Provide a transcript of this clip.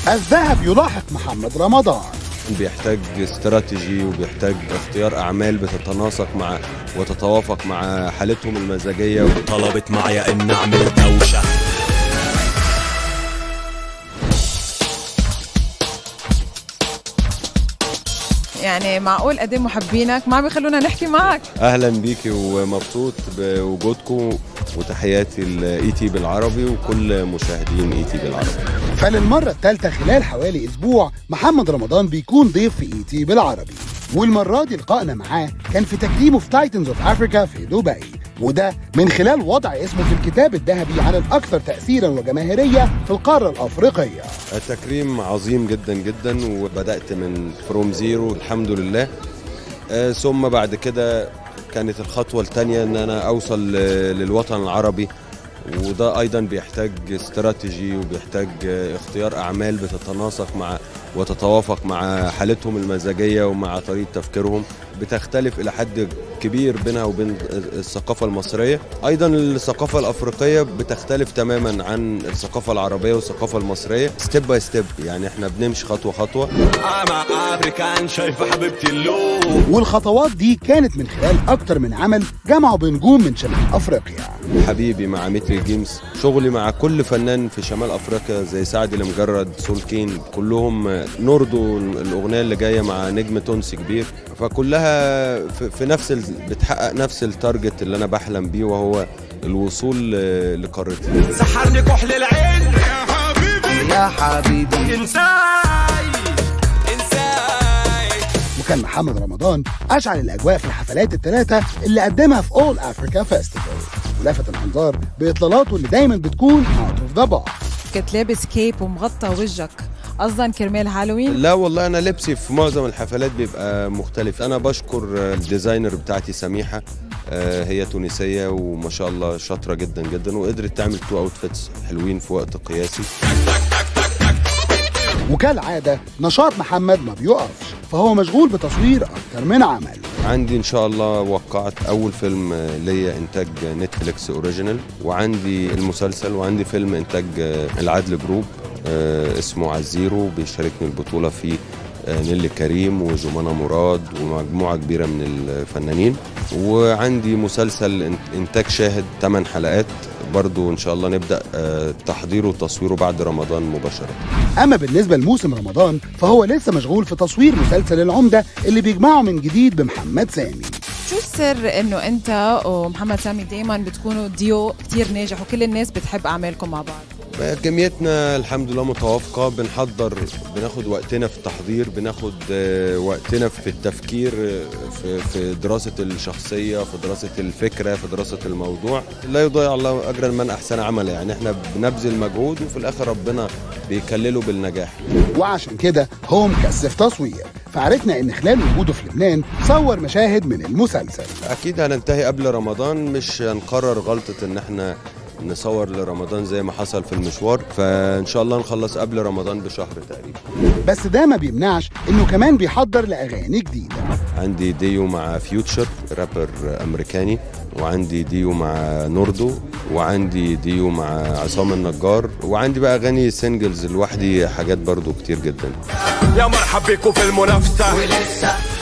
الذهب يلاحق محمد رمضان بيحتاج استراتيجي وبيحتاج اختيار اعمال بتتناسق مع وتتوافق مع حالتهم المزاجيه طلبت معايا ان اعمل دوشه يعني معقول قد ايه محبينك ما عم يخلونا نحكي معك اهلا بيكي ومبسوط بوجودكم وتحياتي الاي تي بالعربي وكل مشاهدين اي تي بالعربي فللمرة الثالثة خلال حوالي أسبوع محمد رمضان بيكون ضيف في إي تي بالعربي والمرة دي لقائنا معاه كان في تكريمه في تايتنز اوف افريكا في دبي وده من خلال وضع اسمه في الكتاب الذهبي عن الأكثر تأثيرا وجماهيرية في القارة الأفريقية التكريم عظيم جدا جدا وبدات من فروم زيرو الحمد لله آه، ثم بعد كده كانت الخطوه الثانيه ان انا اوصل ل- للوطن العربي وده ايضا بيحتاج استراتيجي وبيحتاج آه، اختيار اعمال بتتناسق مع وتتوافق مع حالتهم المزاجيه ومع طريقه تفكيرهم بتختلف الى حد كبير بينها وبين الثقافه المصريه ايضا الثقافه الافريقيه بتختلف تماما عن الثقافه العربيه والثقافه المصريه ستيب باي ستيب يعني احنا بنمشي خطوه خطوه مع افريكان شايفه حبيبتي اللون والخطوات دي كانت من خلال أكتر من عمل جمعوا بنجوم من شمال أفريقيا حبيبي مع ميتري جيمس شغلي مع كل فنان في شمال افريقيا زي سعد المجرد سول كين كلهم نوردو الاغنيه اللي جايه مع نجم تونسي كبير فكلها في في نفس ال... بتحقق نفس التارجت اللي انا بحلم بيه وهو الوصول ل- لقارتي سحرني كحل العين يا حبيبي يا حبيبي انساي انساي وكان محمد رمضان أشعل الأجواء في الحفلات الثلاثة اللي قدمها في أول أفريكا فيستيفال ولفت الأنظار بإطلالاته اللي دايما بتكون اوت اوف ذا بوكس كنت لابس كيب ومغطى وجهك قصدا كرمال هالوين لا والله انا لبسي في معظم الحفلات بيبقى مختلف انا بشكر الديزاينر بتاعتي سميحه آه، هي تونسيه وما شاء الله شاطره جدا جدا وقدرت تعمل تو اوتفيتس حلوين في وقت قياسي وكالعادة نشاط محمد ما بيقفش فهو مشغول بتصوير أكتر من عمل عندي ان شاء الله وقعت اول فيلم آه، ليا انتاج نتفليكس اوريجينال وعندي المسلسل وعندي فيلم انتاج آه، العدل جروب آه، اسمه عزيرو بيشاركني البطوله فيه آه، نيلي كريم وجمانة مراد ومجموعة كبيرة من الفنانين وعندي مسلسل إن- إنتاج شاهد 8 حلقات برضو إن شاء الله نبدأ آه، تحضيره وتصويره بعد رمضان مباشرة أما بالنسبة لموسم رمضان فهو لسه مشغول في تصوير مسلسل العمدة اللي بيجمعه من جديد بمحمد سامي شو السر انه انت ومحمد سامي دايما بتكونوا ديو كتير ناجح وكل الناس بتحب اعمالكم مع بعض كميتنا الحمد لله متوافقة بنحضر بناخد وقتنا في التحضير بناخد آه، وقتنا في التفكير آه، في في دراسة الشخصية في دراسة الفكرة في دراسة الموضوع لا يضيع الله أجرا من أحسن عمل يعني احنا بنبذل مجهود وفي الآخر ربنا بيكلله بالنجاح وعشان كده هو مكثف تصوير فعرفنا ان خلال وجوده في لبنان صور مشاهد من المسلسل أكيد هننتهي قبل رمضان مش هنقرر غلطة إن احنا نصور لرمضان زي ما حصل في المشوار فإن شاء الله نخلص قبل رمضان بشهر تقريبا بس ده ما بيمنعش انه كمان بيحضر لاغاني جديده عندي ديو مع فيوتشر رابر امريكاني وعندي ديو مع نوردو وعندي ديو مع عصام النجار وعندي بقى اغاني سنجلز لوحدي حاجات برضو كتير جدا يا مرحب بيكم في المنافسه ولسه